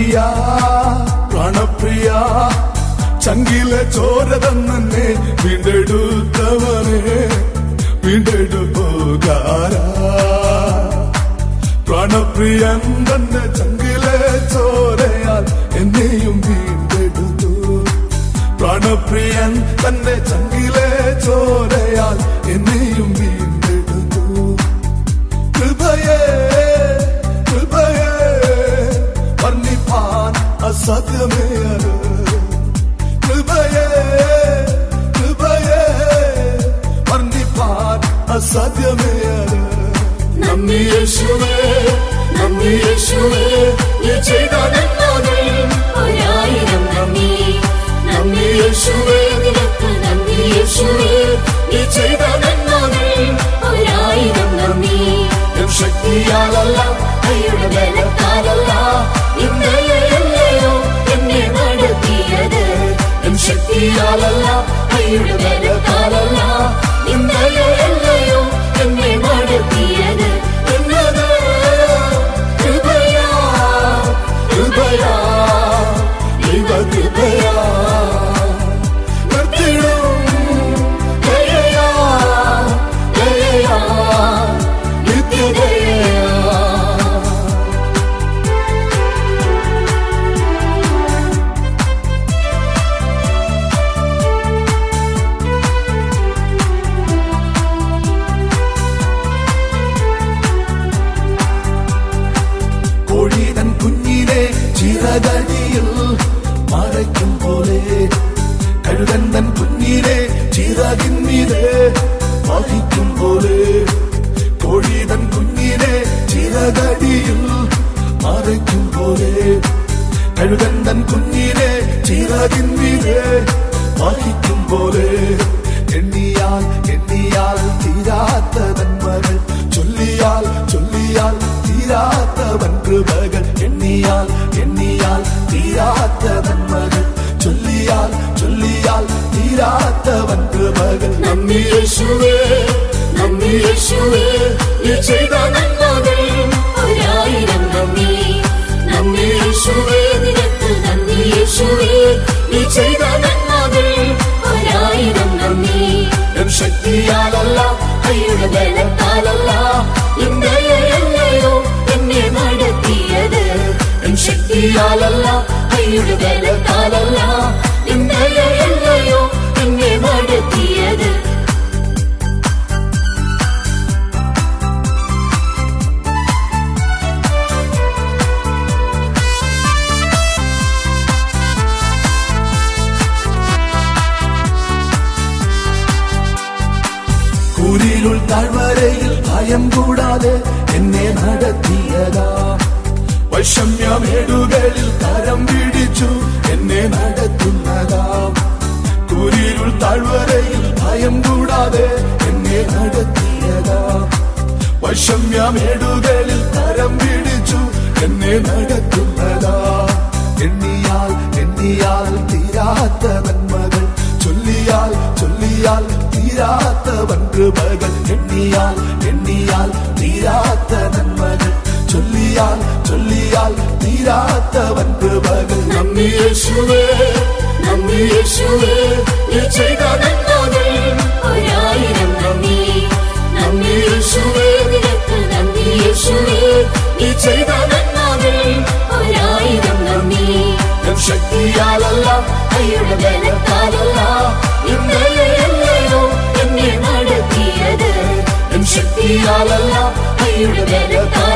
പ്രാണപ്രിയ പ്രാണപ്രിയ ചങ്കിലെ ചോര തന്നെ വീണ്ടെടുത്തവനെ വീണ്ടെടുപ്പോകാരാ പ്രാണപ്രിയൻ തന്നെ ചങ്കിലെ ചോരയാൽ എന്നെയും വീണ്ടെടുത്തു പ്രാണപ്രിയൻ തന്നെ ചങ്കിലെ ചോരയാൽ എന്നെയും വീണ്ടെടുത്തു കൃപയേ കൃപയേ വർണ്ണിപ്പാൻ അസാധ്യമേ അത് കൃപയേ കൃപയേ വർണ്ണിപ്പാൻ അസാധ്യമേ അത് നന്ദി യേശുവേ നന്ദി യേശുവേ നീ ചെയ്ത നന്മകൾ ഒരായിരം നന്ദി നന്ദി യേശുവേ നിനക്ക് നന്ദി യേശുവേ നീ ചെയ്ത നന്മകൾ ഒരായിരം നന്ദി എൻ ശക്തിയാലല്ല കൈയുടെ ബലത്താലല്ല ഇന്നലെയല്ലയോ എന്നെ നടത്തിയത് എൻ ശക്തിയാലല്ല കൈയുടെ ബലത്താലല്ല ഇന്നലെയല്ലയോ എന്നെ നടത്തിയത് എന്നത് കൃപയാ കൃപയാ ദൈവ കൃപയാ നിർത്തിടും ദയയാ ദയയാ നിത്യദയയാ കോഴിതൻ കുഞ്ഞിനെ ചിറകടിയിൽ മറയ്ക്കും പോലെ കഴുകൻ തൻ കുഞ്ഞിനെ ചിറകിന്മീതെ വഹിക്കും പോലെ കോഴിതൻ കുഞ്ഞിനെ ചിറകടിയിൽ മറയ്ക്കും പോലെ കഴുകൻ തൻ കുഞ്ഞിനെ ചിറകിന്മീതെ വഹിക്കും പോലെ എണ്ണിയാൽ എണ്ണിയാൽ തീരാത്ത നന്മകൾ ചൊല്ലിയാൽ ചൊല്ലിയാൽ തീരാത്തവൻ കൃപകൾ എണ്ണിയാൽ എണ്ണിയാൽ തീരാത്ത നന്മകൾ ചൊല്ലിയാൽ ചൊല്ലിയാൽ തീരാത്തവൻ കൃപകൾ നന്ദി യേശുവേ നന്ദി യേശുവേ നീ ചെയ്ത നന്മകൾ ഒരായിരം നന്ദി നന്ദി യേശുവേ നിനക്ക് നന്ദി യേശുവേ നീ ചെയ്ത നന്മകൾ ഒരായിരം നന്ദി എൻ ശക്തിയാലല്ല കൈയുടെ ബലത്താലല്ല ഇന്നലെയല്ലയോ എന്നെ നടത്തിയത് എൻ ശക്തിയാലല്ല കൈയുടെ ബലത്താലല്ല ഇന്നലെയല്ലയോ എന്നെ നടത്തിയത് കൂരിരുൾ താഴ്വരയിൽ ഭയം കൂടാതെ എന്നെ നടത്തിയതാ വൈഷമ്യമേടുകളിൽ കരം പിടിച്ചു എന്നെ നടത്തുന്നതാ കൂരിരുൾ താഴ്വരയിൽ ഭയം കൂടാതെ എന്നെ നടത്തിയതാ വൈഷമ്യമേടുകളിൽ കരം പിടിച്ചു എന്നെ നടത്തുന്നതാ എണ്ണിയാൽ എണ്ണിയാൽ തീരാത്ത നന്മകൾ ചൊല്ലിയാൽ ചൊല്ലിയാൽ തീരാത്തവൻ കൃപകൾ എണ്ണിയാൽ എണ്ണിയാൽ തീരാത്ത നന്മകൾ ചൊല്ലിയാൽ ചൊല്ലിയാൽ തീരാത്തവൻ കൃപകൾ നന്ദി യേശുവേ നന്ദി യേശുവേ നീ ചെയ്ത നന്മകൾ ഒരായിരം നന്ദി നന്ദി യേശുവേ നിനക്ക് നന്ദി യേശുവേ നീ ചെയ്ത നന്മകൾ ഒരായിരം നന്ദി എൻ ശക്തിയാലല്ല കൈയുടെ ബലത്താലല്ല ഇന്നലെയല്ലയോ എന്നെ നടത്തിയത് എൻ ശക്തിയാലല്ല കൈയുടെ ബലത്താൽ